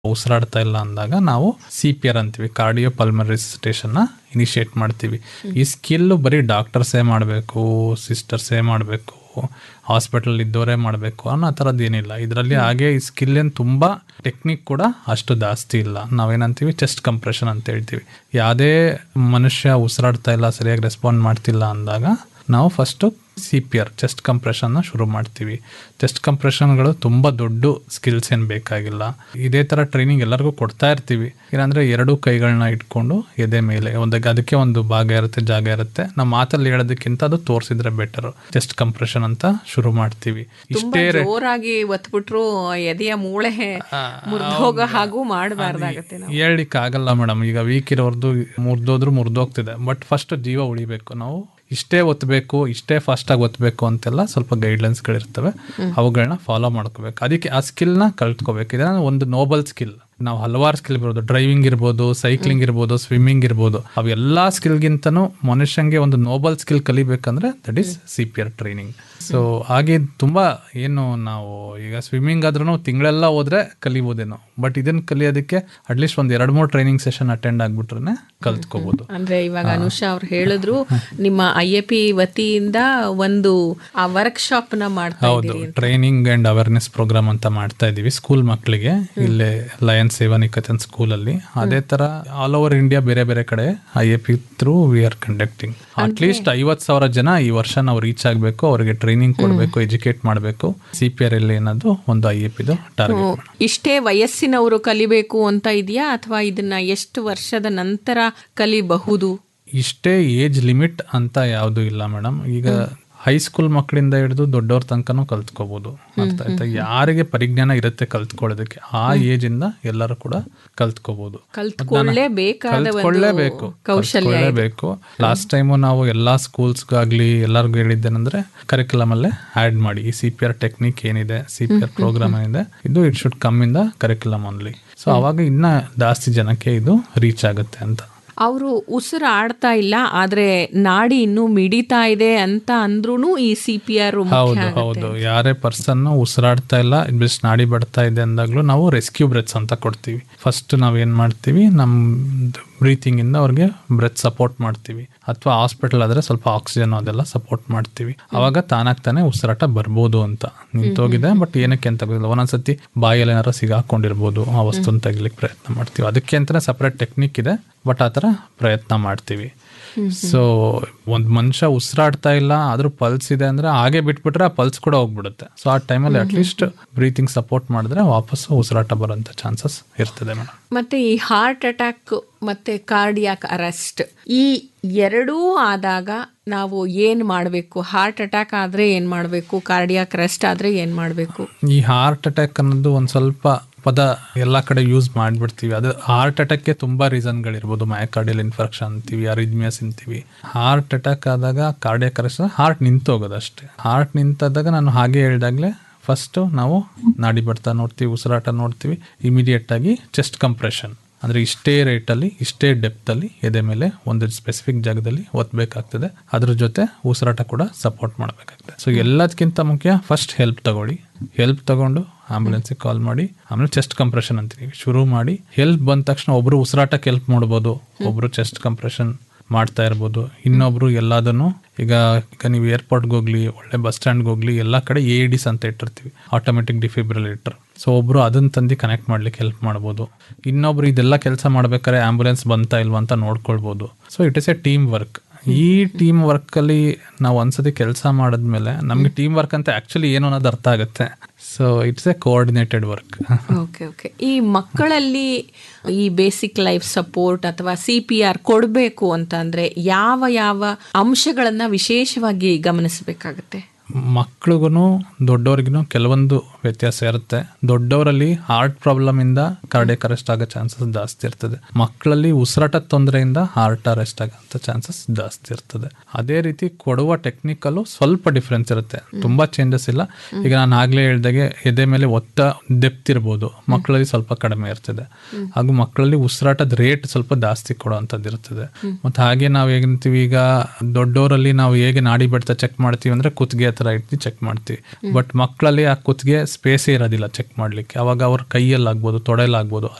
ಉಸಿರಾಡ್ತಾ ಇಲ್ಲ ಅಂದಾಗ ನಾವು ಸಿ ಪಿ ಆರ್ ಅಂತೀವಿ ಕಾರ್ಡಿಯೋ ಪಲ್ಮರಿ ನ ಇನಿಷಿಯೇಟ್ ಮಾಡ್ತೀವಿ ಈ ಸ್ಕಿಲ್ ಬರೀ ಡಾಕ್ಟರ್ಸೇ ಮಾಡಬೇಕು ಸಿಸ್ಟರ್ಸೇ ಮಾಡಬೇಕು ಹಾಸ್ಪಿಟಲ್ ಇದ್ದವರೇ ಮಾಡಬೇಕು ಅನ್ನೋ ಆ ಥರದ್ದು ಏನಿಲ್ಲ ಇದರಲ್ಲಿ ಹಾಗೆ ಈ ಸ್ಕಿಲ್ ಏನು ತುಂಬ ಟೆಕ್ನಿಕ್ ಕೂಡ ಅಷ್ಟು ಜಾಸ್ತಿ ಇಲ್ಲ ನಾವೇನಂತೀವಿ ಚೆಸ್ಟ್ ಕಂಪ್ರೆಷನ್ ಅಂತ ಹೇಳ್ತೀವಿ ಯಾವುದೇ ಮನುಷ್ಯ ಉಸಿರಾಡ್ತಾ ಇಲ್ಲ ಸರಿಯಾಗಿ ರೆಸ್ಪಾಂಡ್ ಮಾಡ್ತಿಲ್ಲ ಅಂದಾಗ ನಾವು first C P R chest ಕಂಪ್ರೆಷನ್ನ ಶುರು ಮಾಡ್ತೀವಿ ಚೆಸ್ಟ್ ಕಂಪ್ರೆಷನ್ಗಳು ತುಂಬ ದೊಡ್ಡ ಸ್ಕಿಲ್ಸ್ ಏನು ಬೇಕಾಗಿಲ್ಲ ಇದೇ ಥರ ಟ್ರೈನಿಂಗ್ ಎಲ್ಲರಿಗೂ ಕೊಡ್ತಾ ಇರ್ತೀವಿ ಏನಂದರೆ ಎರಡೂ ಕೈಗಳನ್ನ ಇಟ್ಕೊಂಡು ಎದೆ ಮೇಲೆ ಒಂದು ಅದಕ್ಕೆ ಒಂದು ಭಾಗ ಇರುತ್ತೆ ಜಾಗ ಇರುತ್ತೆ ನಾವು ಮಾತಲ್ಲಿ ಹೇಳೋದಕ್ಕಿಂತ ಅದು ತೋರಿಸಿದ್ರೆ ಬೆಟರ್ ಚೆಸ್ಟ್ ಕಂಪ್ರೆಷನ್ ಅಂತ ಶುರು ಮಾಡ್ತೀವಿ ತುಂಬಾ ಜೋರಾಗಿ ಒತ್ಬಿಟ್ರು ಎದೆಯ ಮೂಳೆ ಮುರಿದು ಹೋಗೋ ಹಾಗೂ ಮಾಡಬಾರ್ದಾಗತ್ತೆ ನಾವು ಹೇಳಲಿಕ್ಕೆ ಆಗಲ್ಲ ಮೇಡಮ್ ಈಗ ವೀಕ್ ಇರೋರ್ದು ಮುರಿದೋದ್ರು ಮುರಿದೋಗ್ತಿದೆ ಬಟ್ ಫಸ್ಟ್ ಜೀವ ಉಳಿಬೇಕು ನಾವು ಇಷ್ಟೇ ಒತ್ತಬೇಕು ಇಷ್ಟೇ ಫಾಸ್ಟಾಗಿ ಒತ್ತಬೇಕು ಅಂತೆಲ್ಲ ಸ್ವಲ್ಪ ಗೈಡ್ಲೈನ್ಸ್ಗಳಿರ್ತವೆ ಅವುಗಳನ್ನ ಫಾಲೋ ಮಾಡ್ಕೋಬೇಕು ಅದಕ್ಕೆ ಆ ಸ್ಕಿಲ್ನ ಕಲ್ತ್ಕೋಬೇಕು ಇದನ್ನ ಒಂದು ನೋಬಲ್ ಸ್ಕಿಲ್ ನಾವು ಹಲವಾರು ಸ್ಕಿಲ್ ಇರ್ಬೋದು ಡ್ರೈವಿಂಗ್ ಇರ್ಬೋದು ಸೈಕ್ಲಿಂಗ್ ಇರ್ಬೋದು ಸ್ವಿಮ್ಮಿಂಗ್ ಇರ್ಬೋದು ಅವೆಲ್ಲ ಸ್ಕಿಲ್ಗಿಂತನೂ ಮನುಷ್ಯಂಗೆ ಒಂದು ನೋಬಲ್ ಸ್ಕಿಲ್ ಕಲಿಬೇಕಂದ್ರೆ that is C P R training so ಹಾಗೆ ತುಂಬಾ ಏನು ನಾವು ಈಗ ಸ್ವಿಮ್ಮಿಂಗ್ ಆದ್ರೂ ತಿಂಗಳೆಲ್ಲ ಹೋದ್ರೆ ಕಲಿಬೋದೇನೋ ಬಟ್ ಇದನ್ನ ಕಲಿಯೋದಕ್ಕೆ ಅಟ್ಲೀಸ್ಟ್ ಒಂದ್ ಎರಡ್ ಮೂರು ಟ್ರೈನಿಂಗ್ ಸೆಷನ್ ಅಟೆಂಡ್ ಆಗ್ಬಿಟ್ರೆ ಕಲ್ತ್ಕೋಬಹುದು ಅಂದ್ರೆ ಇವಾಗ ಅನುಷಾ ಅವ್ರು ಹೇಳಿದ್ರು ನಿಮ್ಮ ಐ ಎ ಪಿ ವತಿಯಿಂದ ಒಂದು ಆ ವರ್ಕ್ ಶಾಪ್ ನ ಮಾಡ್ತಾ ಹೌದು ಇದ್ದೀರಿ ಅಂತ. ಟ್ರೈನಿಂಗ್ ಅಂಡ್ ಅವೇರ್ನೆಸ್ ಪ್ರೋಗ್ರಾಮ್ ಅಂತ ಮಾಡ್ತಾ ಇದೀವಿ ಸ್ಕೂಲ್ ಮಕ್ಕಳಿಗೆ ಇಲ್ಲೇ ಲಯನ್ ಸೇವಾ ನಿಕೇತನ್ ಸ್ಕೂಲ್ ಅಲ್ಲಿ ಅದೇ ತರ ಆಲ್ ಓವರ್ ಇಂಡಿಯಾ ಬೇರೆ ಬೇರೆ ಕಡೆ I A P through V R conducting at least ಐವತ್ ಸಾವಿರ ಜನ ಈ ವರ್ಷ ನಾವು ರೀಚ್ ಆಗಬೇಕು ಅವರಿಗೆ ಟ್ರೈನಿಂಗ್ ಕೊಡಬೇಕು ಎಜುಕೇಟ್ ಮಾಡಬೇಕು ಸಿ ಪಿ ಆರ್ ಎಲ್ ಏನದು ಒಂದು ಐ ಎ ಪಿದು ಟಾರ್ಗೆಟ್ ಇಷ್ಟೇ ವಯಸ್ಸಿನವರು ಕಲಿಬೇಕು ಅಂತ ಇದೆಯಾ ಅಥವಾ ಇದನ್ನ ಎಷ್ಟು ವರ್ಷದ ನಂತರ ಕಲಿಬಹುದು ಇಷ್ಟೇ ಏಜ್ ಲಿಮಿಟ್ ಅಂತ ಯಾವುದು ಇಲ್ಲ ಮೇಡಮ್ ಈಗ ಹೈಸ್ಕೂಲ್ ಮಕ್ಕಳಿಂದ ಹಿಡಿದು ದೊಡ್ಡವ್ರ ತನಕನೂ ಕಲ್ತ್ಕೋಬಹುದು ಅರ್ಥ ಆಯ್ತಾ ಯಾರಿಗೆ ಪರಿಜ್ಞಾನ ಇರುತ್ತೆ ಕಲ್ತ್ಕೊಳ್ಳೋದಕ್ಕೆ ಆ ಏಜ್ ಇಂದ ಎಲ್ಲರೂ ಕೂಡ ಕಲ್ತ್ಕೋಬಹುದು ಕಲ್ತ್ಕೊಳ್ಳೇಬೇಕಾದ ಒಂದು ಕಲ್ತ್ಕೊಳ್ಳೇಬೇಕು ಕೌಶಲ್ಯ ಇದು. ಬೇಕು ಲಾಸ್ಟ್ ಟೈಮು ನಾವು ಎಲ್ಲಾ ಸ್ಕೂಲ್ಸ್ಗಾಗ್ಲಿ ಎಲ್ಲರಿಗೂ ಹೇಳಿದ್ದೇನೆಂದ್ರೆ ಕರಿಕ್ಯುಲಮ್ ಅಲ್ಲೇ ಆಡ್ ಮಾಡಿ ಈ ಸಿ ಪಿ ಆರ್ ಟೆಕ್ನಿಕ್ ಏನಿದೆ ಸಿ ಪಿ ಆರ್ ಪ್ರೋಗ್ರಾಮ್ ಏನಿದೆ ಇದು it should come in the curriculum only so ಅವಾಗ ಇನ್ನ ಜಾಸ್ತಿ ಜನಕ್ಕೆ ಇದು ರೀಚ್ ಆಗುತ್ತೆ ಅಂತ ಅವರು ಉಸಿರು ಆಡ್ತಾ ಇಲ್ಲ ಆದ್ರೆ ನಾಡಿ ಇನ್ನೂ ಮಿಡಿತಾ ಇದೆ ಅಂತ ಅಂದ್ರೂ ಈ ಸಿ ಪಿ ಆರ್ ಹೌದು ಹೌದು ಯಾರೇ ಪರ್ಸನ್ ಉಸಿರಾಡ್ತಾ ಇಲ್ಲ ಬಿಸ್ ನಾಡಿ ಬಡ್ತಾ ಇದೆ ಅಂದಾಗ್ಲೂ ನಾವು ರೆಸ್ಕ್ಯೂ ಬ್ರೆತ್ಸ್ ಅಂತ ಕೊಡ್ತೀವಿ ಫಸ್ಟ್ ನಾವ್ ಏನ್ ಮಾಡ್ತೀವಿ ನಮ್ ಬ್ರೀತಿಂಗ್ ಇಂದ ಅವ್ರಿಗೆ ಬ್ರೆತ್ ಸಪೋರ್ಟ್ ಮಾಡ್ತೀವಿ ಅಥವಾ ಹಾಸ್ಪಿಟಲ್ ಆದ್ರೆ ಸ್ವಲ್ಪ ಆಕ್ಸಿಜನ್ ಅದೆಲ್ಲ ಸಪೋರ್ಟ್ ಮಾಡ್ತೀವಿ ಅವಾಗ ತಾನಾಗ್ ತಾನೇ ಉಸಿರಾಟ ಬರ್ಬೋದು ಅಂತ ನಿಂತೋಗಿದೆ ಬಟ್ ಏನಕ್ಕೆ ಅಂತ ಗೊತ್ತಿಲ್ಲ ಒಂದೊಂದ್ಸತಿ ಬಾಯಲ್ಲಿ ಏನಾರ ಸಿಗಾಕೊಂಡಿರ್ಬೋದು ಆ ವಸ್ತುನ ತೆಗಿಲಿಕ್ಕೆ ಪ್ರಯತ್ನ ಮಾಡ್ತೀವಿ ಅದಕ್ಕೆ ಅಂತಾನೆ ಸಪರೇಟ್ ಟೆಕ್ನಿಕ್ ಇದೆ ಬಟ್ ಆ ಥರ ಪ್ರಯತ್ನ ಮಾಡ್ತೀವಿ ಸೊ ಒಂದ್ ಮನುಷ್ಯ ಉಸಿರಾಡ್ತಾ ಇಲ್ಲ ಆದ್ರೂ ಪಲ್ಸ್ ಇದೆ ಅಂದ್ರೆ ಹಾಗೆ ಬಿಟ್ಬಿಟ್ರೆ ಆ ಪಲ್ಸ್ ಕೂಡ ಹೋಗ್ಬಿಡುತ್ತೆ ಸೊ ಆ ಟೈಮಲ್ಲಿ ಅಟ್ಲೀಸ್ಟ್ ಬ್ರೀತಿಂಗ್ ಸಪೋರ್ಟ್ ಮಾಡಿದ್ರೆ ವಾಪಸ್ ಉಸಿರಾಟ ಬರೋಂಥ ಚಾನ್ಸಸ್ ಇರ್ತದೆ ಮೇಡಮ್ ಮತ್ತೆ ಈ ಹಾರ್ಟ್ ಅಟ್ಯಾಕ್ ಮತ್ತೆ ಕಾರ್ಡಿಯಾಕ್ ಅರೆಸ್ಟ್ ಈ ಎರಡೂ ಆದಾಗ ನಾವು ಏನ್ ಮಾಡಬೇಕು ಹಾರ್ಟ್ ಅಟ್ಯಾಕ್ ಆದ್ರೆ ಏನ್ ಮಾಡಬೇಕು ಕಾರ್ಡಿಯಾಕ್ ಅರೆಸ್ಟ್ ಆದ್ರೆ ಏನ್ ಮಾಡಬೇಕು ಈ ಹಾರ್ಟ್ ಅಟ್ಯಾಕ್ ಅನ್ನೋದು ಒಂದ್ ಸ್ವಲ್ಪ ಪದ ಎಲ್ಲಾ ಕಡೆ ಯೂಸ್ ಮಾಡ್ಬಿಡ್ತೀವಿ ಅದು ಹಾರ್ಟ್ ಅಟ್ಯಾಕ್ಗೆ ತುಂಬಾ ರೀಸನ್ಗಳಿರ್ಬೋದು ಮಯೋಕಾರ್ಡಿಯಲ್ ಇನ್ಫೆಕ್ಷನ್ ಅಂತೀವಿ ಅರಿದ್ಮಿಯಾಸ್ ಅಂತೀವಿ ಹಾರ್ಟ್ ಅಟ್ಯಾಕ್ ಆದಾಗ ಕಾರ್ಡಿಯಕ್ ಅರೆಸ್ಟ್ ಹಾರ್ಟ್ ನಿಂತೋಗೋದು ಅಷ್ಟೇ ಹಾರ್ಟ್ ನಿಂತಾದಾಗ ನಾನು ಹಾಗೆ ಹೇಳ್ದಾಗ್ಲೇ ಫಸ್ಟ್ ನಾವು ನಾಡಿ ಬಡ್ತಾ ನೋಡ್ತೀವಿ ಉಸಿರಾಟ ನೋಡ್ತೀವಿ ಇಮಿಡಿಯೇಟ್ ಆಗಿ ಚೆಸ್ಟ್ ಕಂಪ್ರೆಷನ್ ಅಂದ್ರೆ ಇಷ್ಟೇ ರೇಟಲ್ಲಿ ಇಷ್ಟೇ ಡೆಪ್ತಲ್ಲಿ ಎದೆ ಮೇಲೆ ಒಂದು ಸ್ಪೆಸಿಫಿಕ್ ಜಾಗದಲ್ಲಿ ಒತ್ತಬೇಕಾಗ್ತದೆ ಅದ್ರ ಜೊತೆ ಉಸಿರಾಟ ಕೂಡ ಸಪೋರ್ಟ್ ಮಾಡಬೇಕಾಗ್ತದೆ ಸೊ ಎಲ್ಲದಕ್ಕಿಂತ ಮುಖ್ಯ ಫಸ್ಟ್ ಹೆಲ್ಪ್ ತಗೊಳ್ಳಿ ಹೆಲ್ಪ್ ತಗೊಂಡು ಆಂಬುಲೆನ್ಸಿಗೆ ಕಾಲ್ ಮಾಡಿ ಆಮೇಲೆ ಚೆಸ್ಟ್ ಕಂಪ್ರೆಷನ್ ಅಂತೀವಿ ಶುರು ಮಾಡಿ ಹೆಲ್ಪ್ ಬಂದ ತಕ್ಷಣ ಒಬ್ರು ಉಸಿರಾಟಕ್ಕೆ ಹೆಲ್ಪ್ ಮಾಡ್ಬೋದು ಒಬ್ರು ಚೆಸ್ಟ್ ಕಂಪ್ರೆಷನ್ ಮಾಡ್ತಾ ಇರ್ಬೋದು ಇನ್ನೊಬ್ರು ಎಲ್ಲದನ್ನು ಈಗ ಈಗ ನೀವು ಏರ್ಪೋರ್ಟ್ಗೆ ಹೋಗ್ಲಿ ಒಳ್ಳೆ ಬಸ್ ಸ್ಟ್ಯಾಂಡ್ಗೆ ಹೋಗ್ಲಿ ಎಲ್ಲ ಕಡೆ ಎ ಡಿಸ್ ಅಂತ ಇಟ್ಟಿರ್ತೀವಿ ಆಟೋಮೆಟಿಕ್ ಡಿಫಿಬ್ರಿಲೇಟರ್ ಸೊ ಒಬ್ರು ಅದನ್ನ ತಂದು ಕನೆಕ್ಟ್ ಮಾಡ್ಲಿಕ್ಕೆ ಹೆಲ್ಪ್ ಮಾಡ್ಬೋದು ಇನ್ನೊಬ್ರು ಇದೆಲ್ಲ ಕೆಲಸ ಮಾಡ್ಬೇಕಾದ್ರೆ ಆಂಬುಲೆನ್ಸ್ ಬಂತಾ ಇಲ್ವಾ ಅಂತ ನೋಡ್ಕೊಳ್ಬೋದು so it is a team work ಈ ಟೀಮ್ ವರ್ಕ್ ಅಲ್ಲಿ ನಾವು ಒಂದ್ಸತಿ ಕೆಲಸ ಮಾಡಿದ್ಮೇಲೆ ನಮ್ಗೆ ಟೀಮ್ ವರ್ಕ್ ಅಂತ ಆಕ್ಚುಲಿ ಏನು ಅನ್ನೋದು ಅರ್ಥ ಆಗುತ್ತೆ so it's a coordinated work okay okay ಈ ಮಕ್ಕಳಲ್ಲಿ ಈ ಬೇಸಿಕ್ ಲೈಫ್ ಸಪೋರ್ಟ್ ಅಥವಾ ಸಿ ಪಿ ಆರ್ ಕೊಡಬೇಕು ಅಂತ ಅಂದ್ರೆ ಯಾವ ಯಾವ ಅಂಶಗಳನ್ನ ವಿಶೇಷವಾಗಿ ಗಮನಿಸಬೇಕಾಗತ್ತೆ ಮಕ್ಳಿಗೂ ದೊಡ್ಡವ್ರಿಗೂ ಕೆಲವೊಂದು ವ್ಯತ್ಯಾಸ ಇರುತ್ತೆ ದೊಡ್ಡವರಲ್ಲಿ ಹಾರ್ಟ್ ಪ್ರಾಬ್ಲಮ್ ಇಂದ ಕಾರ್ಡಿಯಕ್ ಅರೆಸ್ಟ್ ಆಗೋ ಚಾನ್ಸಸ್ ಜಾಸ್ತಿ ಇರ್ತದೆ ಮಕ್ಕಳಲ್ಲಿ ಉಸಿರಾಟ ತೊಂದರೆಯಿಂದ ಹಾರ್ಟ್ ಅರೆಸ್ಟ್ ಆಗೋ ಚಾನ್ಸಸ್ ಜಾಸ್ತಿ ಇರ್ತದೆ ಅದೇ ರೀತಿ ಕೊಡುವ ಟೆಕ್ನಿಕಲ್ಲೂ ಸ್ವಲ್ಪ ಡಿಫ್ರೆನ್ಸ್ ಇರುತ್ತೆ ತುಂಬಾ ಚೇಂಜಸ್ ಇಲ್ಲ ಈಗ ನಾನು ಆಗ್ಲೇ ಹೇಳ್ದಾಗೆ ಎದೆ ಮೇಲೆ ಒತ್ತ ಡೆಪ್ತ್ ಇರ್ಬೋದು ಮಕ್ಕಳಲ್ಲಿ ಸ್ವಲ್ಪ ಕಡಿಮೆ ಇರ್ತದೆ ಹಾಗೂ ಮಕ್ಕಳಲ್ಲಿ ಉಸಿರಾಟದ ರೇಟ್ ಸ್ವಲ್ಪ ಜಾಸ್ತಿ ಕೊಡುವಂಥದ್ದು ಇರ್ತದೆ ಮತ್ತೆ ಹಾಗೆ ನಾವು ಹೇಗಂತೀವಿ ಈಗ ದೊಡ್ಡವರಲ್ಲಿ ನಾವು ಹೇಗೆ ನಾಡಿ ಬಡ್ತ ಚೆಕ್ ಮಾಡ್ತೀವಿ ಅಂದ್ರೆ ಕುತ್ತಿಗೆ ಹತ್ರ ಇಟ್ಟು ಚೆಕ್ ಮಾಡ್ತೀವಿ ಬಟ್ ಮಕ್ಕಳಲ್ಲಿ ಆ ಕುತ್ತಿಗೆ ಸ್ಪೇಸೇ ಇರೋದಿಲ್ಲ ಚೆಕ್ ಮಾಡ್ಲಿಕ್ಕೆ ಅವಾಗ ಅವ್ರ ಕೈಯಲ್ಲಿ ಆಗ್ಬೋದು ತೊಡೆಯಲ್ಲಾಗ್ಬೋದು